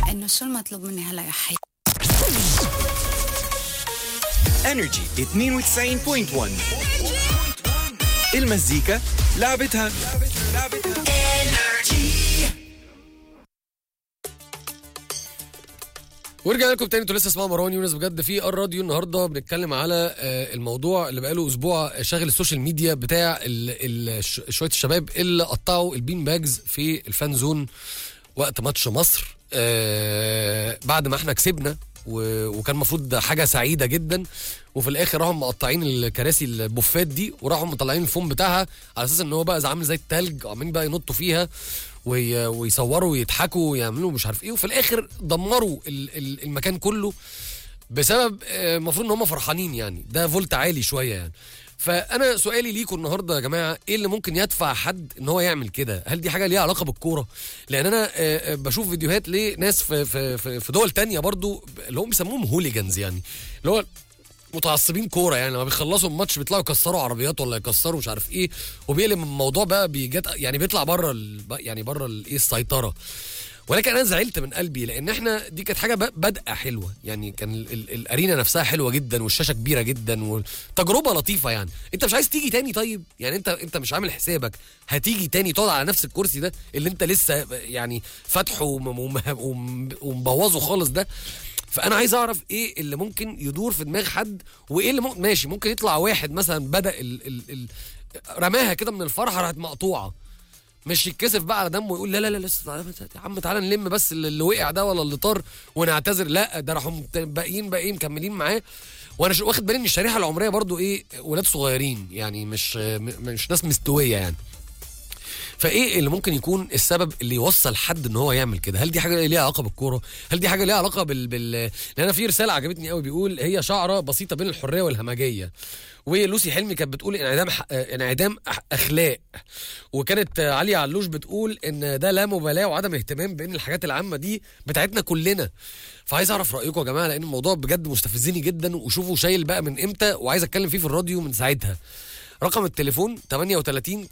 انه شو المطلوب مني هلا يا حي انرجي 92.1 المزيكا لعبتها ورجعنا لكم تاني انتوا لسه اسمعوا مروان يونس بجد في الراديو النهارده بنتكلم على آه، الموضوع اللي بقاله اسبوع شاغل السوشيال ميديا بتاع ال ال ش- شويه الشباب اللي قطعوا البين باجز في الفان زون وقت ماتش مصر آه، بعد ما احنا كسبنا و- وكان المفروض حاجه سعيده جدا وفي الاخر راحوا مقطعين الكراسي البوفات دي وراحوا مطلعين الفوم بتاعها على اساس ان هو بقى زي عامل زي التلج وعمالين بقى ينطوا فيها وي- ويصوروا ويضحكوا ويعملوا مش عارف ايه وفي الاخر دمروا ال- ال- المكان كله بسبب آه، المفروض ان هم فرحانين يعني ده فولت عالي شويه يعني فانا سؤالي ليكم النهارده يا جماعه ايه اللي ممكن يدفع حد ان هو يعمل كده هل دي حاجه ليها علاقه بالكوره لان انا آه، آه، بشوف فيديوهات لناس في في في, في دول تانية برضو اللي هم بيسموهم هوليجانز يعني اللي هو متعصبين كوره يعني لما بيخلصوا الماتش بيطلعوا يكسروا عربيات ولا يكسروا مش عارف ايه وبيقلب الموضوع بقى بيجت يعني بيطلع بره ال... يعني بره الايه السيطره ولكن انا زعلت من قلبي لان احنا دي كانت حاجه ب- بادئه حلوه يعني كان ال... ال... الارينا نفسها حلوه جدا والشاشه كبيره جدا وتجربه لطيفه يعني انت مش عايز تيجي تاني طيب يعني انت انت مش عامل حسابك هتيجي تاني تقعد على نفس الكرسي ده اللي انت لسه يعني فاتحه وم- وم- وم- ومبوظه خالص ده فانا عايز اعرف ايه اللي ممكن يدور في دماغ حد وايه اللي ممكن ماشي ممكن يطلع واحد مثلا بدا ال ال ال رماها كده من الفرحه راحت مقطوعه مش يتكسف بقى على دمه ويقول لا لا لا لسه يا عم تعالى نلم بس اللي اللي وقع ده ولا اللي طار ونعتذر لا ده راحوا مت- باقيين باقيين مكملين معاه وانا ش- واخد بالي ان الشريحه العمريه برضو ايه ولاد صغيرين يعني مش م- مش ناس مستويه يعني فايه اللي ممكن يكون السبب اللي يوصل حد ان هو يعمل كده هل دي حاجه ليها علاقه بالكوره هل دي حاجه ليها علاقه بال, بال... لان انا في رساله عجبتني قوي بيقول هي شعره بسيطه بين الحريه والهمجيه ولوسي حلمي كانت بتقول انعدام ح... انعدام أح- اخلاق وكانت علي علوش بتقول ان ده لا مبالاه وعدم اهتمام بان الحاجات العامه دي بتاعتنا كلنا فعايز اعرف رايكم يا جماعه لان الموضوع بجد مستفزني جدا وشوفوا شايل بقى من امتى وعايز اتكلم فيه في الراديو من ساعتها رقم التليفون 38